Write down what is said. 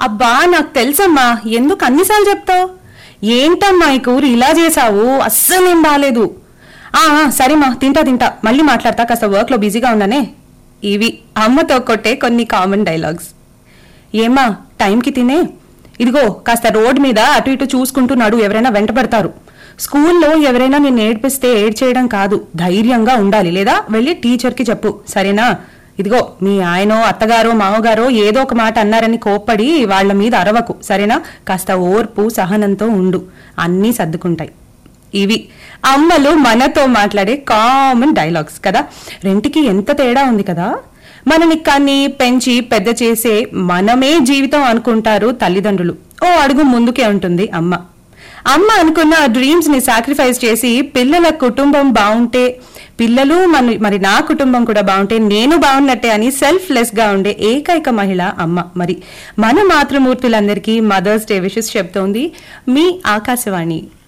అబ్బా నాకు తెలుసమ్మా ఎందుకు అన్నిసార్లు చెప్తావు ఏంటమ్మా ఈ కూర ఇలా చేసావు అస్సలు ఏం బాగాలేదు ఆ ఆ, సరేమా తింటా తింటా మళ్ళీ మాట్లాడతా కాస్త వర్క్ లో బిజీగా ఉన్నానే ఇవి అమ్మతో కొట్టే కొన్ని కామన్ డైలాగ్స్ ఏమా టైంకి తినే ఇదిగో కాస్త రోడ్ మీద అటు ఇటు చూసుకుంటున్నాడు ఎవరైనా వెంటబడతారు స్కూల్లో ఎవరైనా నేను ఏడ్పిస్తే ఏడ్ చేయడం కాదు ధైర్యంగా ఉండాలి లేదా వెళ్ళి టీచర్కి చెప్పు సరేనా ఇదిగో మీ ఆయనో అత్తగారో మామగారో ఏదో ఒక మాట అన్నారని కోప్పడి వాళ్ళ మీద అరవకు సరేనా కాస్త ఓర్పు సహనంతో ఉండు అన్నీ సర్దుకుంటాయి ఇవి అమ్మలు మనతో మాట్లాడే కామన్ డైలాగ్స్ కదా రెంటికి ఎంత తేడా ఉంది కదా మనని కన్ని పెంచి పెద్ద చేసే మనమే జీవితం అనుకుంటారు తల్లిదండ్రులు ఓ అడుగు ముందుకే ఉంటుంది అమ్మ అమ్మ అనుకున్న డ్రీమ్స్ ని సాక్రిఫైస్ చేసి పిల్లల కుటుంబం బాగుంటే పిల్లలు మన మరి నా కుటుంబం కూడా బాగుంటే నేను బాగున్నట్టే అని సెల్ఫ్ లెస్ గా ఉండే ఏకైక మహిళ అమ్మ మరి మన మాతృమూర్తులందరికీ మదర్స్ డే విషెస్ చెప్తోంది మీ ఆకాశవాణి